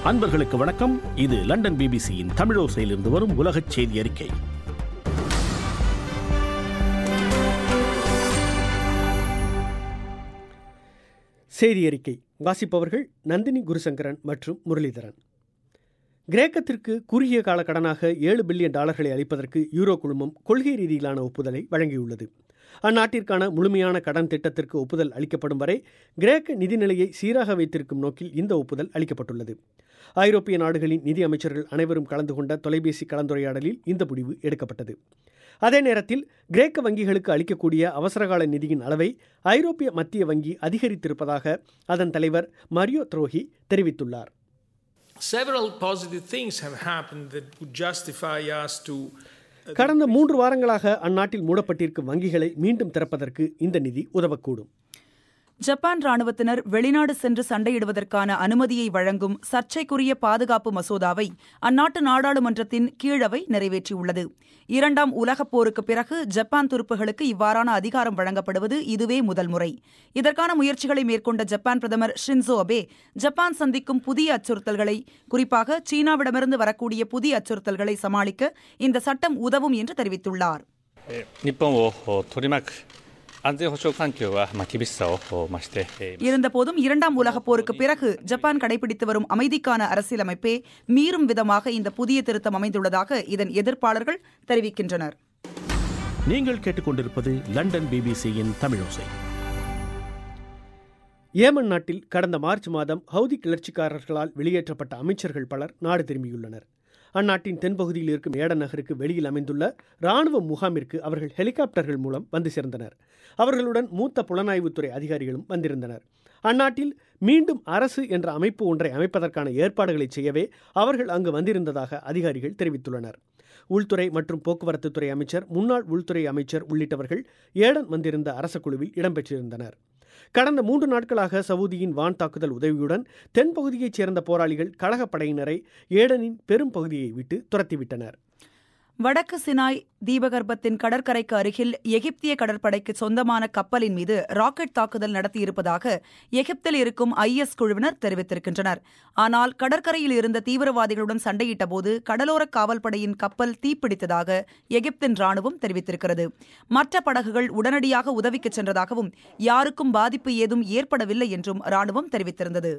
அன்பர்களுக்கு வணக்கம் இது லண்டன் பிபிசியின் தமிழோசையிலிருந்து வரும் உலகச் செய்தி அறிக்கை செய்தி அறிக்கை வாசிப்பவர்கள் நந்தினி குருசங்கரன் மற்றும் முரளிதரன் கிரேக்கத்திற்கு குறுகிய கால கடனாக ஏழு பில்லியன் டாலர்களை அளிப்பதற்கு யூரோ குழுமம் கொள்கை ரீதியிலான ஒப்புதலை வழங்கியுள்ளது அந்நாட்டிற்கான முழுமையான கடன் திட்டத்திற்கு ஒப்புதல் அளிக்கப்படும் வரை கிரேக்க நிதிநிலையை சீராக வைத்திருக்கும் நோக்கில் இந்த ஒப்புதல் அளிக்கப்பட்டுள்ளது ஐரோப்பிய நாடுகளின் நிதி அமைச்சர்கள் அனைவரும் கலந்து கொண்ட தொலைபேசி கலந்துரையாடலில் இந்த முடிவு எடுக்கப்பட்டது அதே நேரத்தில் கிரேக்க வங்கிகளுக்கு அளிக்கக்கூடிய அவசரகால நிதியின் அளவை ஐரோப்பிய மத்திய வங்கி அதிகரித்திருப்பதாக அதன் தலைவர் மரியோ த்ரோஹி தெரிவித்துள்ளார் Several positive things have happened that would justify us to கடந்த மூன்று வாரங்களாக அந்நாட்டில் மூடப்பட்டிருக்கும் வங்கிகளை மீண்டும் திறப்பதற்கு இந்த நிதி உதவக்கூடும் ஜப்பான் ராணுவத்தினர் வெளிநாடு சென்று சண்டையிடுவதற்கான அனுமதியை வழங்கும் சர்ச்சைக்குரிய பாதுகாப்பு மசோதாவை அந்நாட்டு நாடாளுமன்றத்தின் கீழவை நிறைவேற்றியுள்ளது இரண்டாம் உலகப் போருக்கு பிறகு ஜப்பான் துருப்புகளுக்கு இவ்வாறான அதிகாரம் வழங்கப்படுவது இதுவே முதல் முறை இதற்கான முயற்சிகளை மேற்கொண்ட ஜப்பான் பிரதமர் ஷின்சோ அபே ஜப்பான் சந்திக்கும் புதிய அச்சுறுத்தல்களை குறிப்பாக சீனாவிடமிருந்து வரக்கூடிய புதிய அச்சுறுத்தல்களை சமாளிக்க இந்த சட்டம் உதவும் என்று தெரிவித்துள்ளார் えー日本をお取り巻く安全保障環境は、まあ、厳しさをお増してえーいます இருந்தபோதும் இரண்டாம் உலகப் போருக்கு பிறகு ஜப்பான் கடைபிடித்து வரும் அமைதிக்கான அரசியலமைப்பே மீறும் விதமாக இந்த புதிய திருத்தம் அமைந்துள்ளதாக இதன் எதிர்ப்பாளர்கள் தெரிவிக்கின்றனர் நீங்கள் கேட்டுக்கொண்டிருப்பது லண்டன் பிபிசியின் தமிழோசை ஏமன் நாட்டில் கடந்த மார்ச் மாதம் ஹவுதி கிளர்ச்சிக்காரர்களால் வெளியேற்றப்பட்ட அமைச்சர்கள் பலர் நாடு திரும்பியுள்ளனர் அந்நாட்டின் தென்பகுதியில் இருக்கும் ஏடன் நகருக்கு வெளியில் அமைந்துள்ள ராணுவ முகாமிற்கு அவர்கள் ஹெலிகாப்டர்கள் மூலம் வந்து சேர்ந்தனர் அவர்களுடன் மூத்த புலனாய்வுத்துறை அதிகாரிகளும் வந்திருந்தனர் அந்நாட்டில் மீண்டும் அரசு என்ற அமைப்பு ஒன்றை அமைப்பதற்கான ஏற்பாடுகளை செய்யவே அவர்கள் அங்கு வந்திருந்ததாக அதிகாரிகள் தெரிவித்துள்ளனர் உள்துறை மற்றும் போக்குவரத்துத்துறை அமைச்சர் முன்னாள் உள்துறை அமைச்சர் உள்ளிட்டவர்கள் ஏடன் வந்திருந்த அரச குழுவில் இடம்பெற்றிருந்தனர் கடந்த மூன்று நாட்களாக சவுதியின் வான் தாக்குதல் உதவியுடன் தென்பகுதியைச் சேர்ந்த போராளிகள் கழகப்படையினரை ஏடனின் பெரும் பகுதியை விட்டு துரத்திவிட்டனர் வடக்கு சினாய் தீபகற்பத்தின் கடற்கரைக்கு அருகில் எகிப்திய கடற்படைக்கு சொந்தமான கப்பலின் மீது ராக்கெட் தாக்குதல் நடத்தியிருப்பதாக எகிப்தில் இருக்கும் ஐஎஸ் குழுவினர் தெரிவித்திருக்கின்றனர் ஆனால் கடற்கரையில் இருந்த தீவிரவாதிகளுடன் சண்டையிட்டபோது கடலோர காவல்படையின் கப்பல் தீப்பிடித்ததாக எகிப்தின் ராணுவம் தெரிவித்திருக்கிறது மற்ற படகுகள் உடனடியாக உதவிக்குச் சென்றதாகவும் யாருக்கும் பாதிப்பு ஏதும் ஏற்படவில்லை என்றும் ராணுவம் தெரிவித்திருந்தது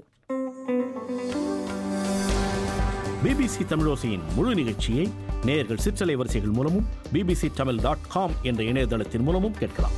பிபிசி தமிழோசையின் முழு நிகழ்ச்சியை நேயர்கள் சிற்றலை வரிசைகள் மூலமும் பிபிசி தமிழ் டாட் காம் என்ற இணையதளத்தின் மூலமும் கேட்கலாம்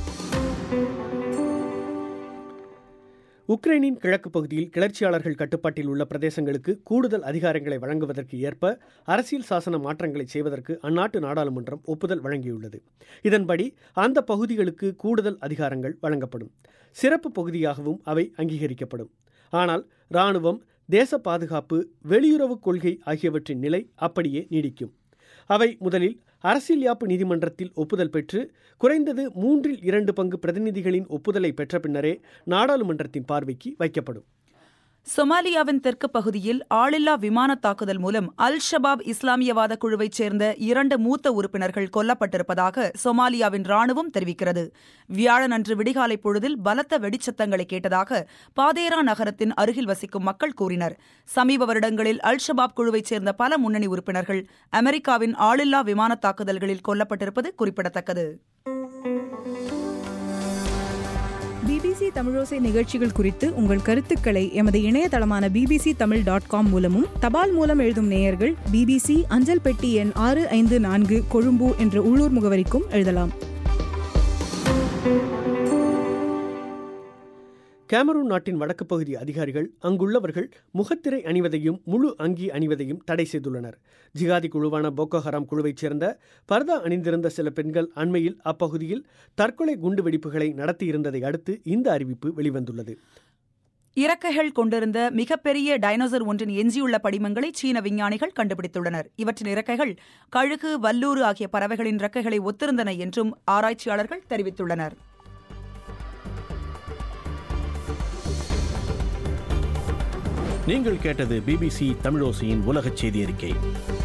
உக்ரைனின் கிழக்கு பகுதியில் கிளர்ச்சியாளர்கள் கட்டுப்பாட்டில் உள்ள பிரதேசங்களுக்கு கூடுதல் அதிகாரங்களை வழங்குவதற்கு ஏற்ப அரசியல் சாசன மாற்றங்களை செய்வதற்கு அந்நாட்டு நாடாளுமன்றம் ஒப்புதல் வழங்கியுள்ளது இதன்படி அந்த பகுதிகளுக்கு கூடுதல் அதிகாரங்கள் வழங்கப்படும் சிறப்பு பகுதியாகவும் அவை அங்கீகரிக்கப்படும் ஆனால் இராணுவம் தேச பாதுகாப்பு வெளியுறவுக் கொள்கை ஆகியவற்றின் நிலை அப்படியே நீடிக்கும் அவை முதலில் அரசியல் யாப்பு நீதிமன்றத்தில் ஒப்புதல் பெற்று குறைந்தது மூன்றில் இரண்டு பங்கு பிரதிநிதிகளின் ஒப்புதலை பெற்ற பின்னரே நாடாளுமன்றத்தின் பார்வைக்கு வைக்கப்படும் சொமாலியாவின் தெற்கு பகுதியில் ஆளில்லா விமான தாக்குதல் மூலம் அல் ஷபாப் இஸ்லாமியவாத குழுவைச் சேர்ந்த இரண்டு மூத்த உறுப்பினர்கள் கொல்லப்பட்டிருப்பதாக சொமாலியாவின் ராணுவம் தெரிவிக்கிறது வியாழனன்று விடிகாலை பொழுதில் பலத்த வெடிச்சத்தங்களை கேட்டதாக பாதேரா நகரத்தின் அருகில் வசிக்கும் மக்கள் கூறினர் சமீப வருடங்களில் அல் ஷபாப் குழுவைச் சேர்ந்த பல முன்னணி உறுப்பினர்கள் அமெரிக்காவின் ஆளில்லா விமான தாக்குதல்களில் கொல்லப்பட்டிருப்பது குறிப்பிடத்தக்கது பிபிசி தமிழோசை நிகழ்ச்சிகள் குறித்து உங்கள் கருத்துக்களை எமது இணையதளமான பிபிசி தமிழ் டாட் காம் மூலமும் தபால் மூலம் எழுதும் நேயர்கள் பிபிசி அஞ்சல் பெட்டி எண் ஆறு ஐந்து நான்கு கொழும்பு என்ற உள்ளூர் முகவரிக்கும் எழுதலாம் கேமரூன் நாட்டின் வடக்கு பகுதி அதிகாரிகள் அங்குள்ளவர்கள் முகத்திரை அணிவதையும் முழு அங்கி அணிவதையும் தடை செய்துள்ளனர் ஜிகாதி குழுவான போக்கோ ஹராம் குழுவைச் சேர்ந்த பர்தா அணிந்திருந்த சில பெண்கள் அண்மையில் அப்பகுதியில் தற்கொலை குண்டு வெடிப்புகளை நடத்தியிருந்ததை அடுத்து இந்த அறிவிப்பு வெளிவந்துள்ளது இறக்கைகள் கொண்டிருந்த மிகப்பெரிய டைனோசர் ஒன்றின் எஞ்சியுள்ள படிமங்களை சீன விஞ்ஞானிகள் கண்டுபிடித்துள்ளனர் இவற்றின் இறக்கைகள் கழுகு வல்லூறு ஆகிய பறவைகளின் இறக்கைகளை ஒத்திருந்தன என்றும் ஆராய்ச்சியாளர்கள் தெரிவித்துள்ளனர் நீங்கள் கேட்டது பிபிசி தமிழோசையின் உலகச் செய்தி அறிக்கை